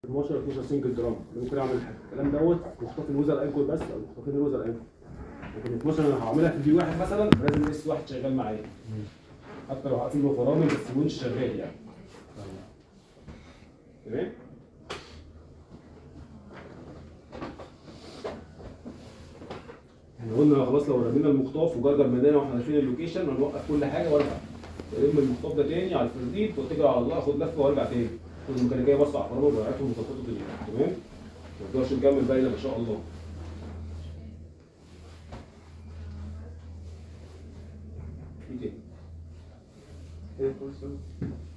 12 12 سنجل درام اللي ممكن اعمل حاجه الكلام دوت مخطوط الوزر انكل بس او مخطوطين الوزر انكل لكن 12 انا هعملها في دي واحد مثلا لازم اس واحد شغال معايا حتى لو هقفل له فرامل بس الونش شغال يعني تمام احنا قلنا خلاص لو رمينا المخطاف وجرجر مدانا واحنا عارفين اللوكيشن هنوقف كل حاجه وارجع الم المخطاف ده تاني على الفرديت واتكل على الله اخد لفه وارجع تاني كل الميكانيكيه بص على الفرامل وبعتهم وظبطوا الدنيا تمام ما نقدرش نكمل باقي ما شاء الله في تاني ايه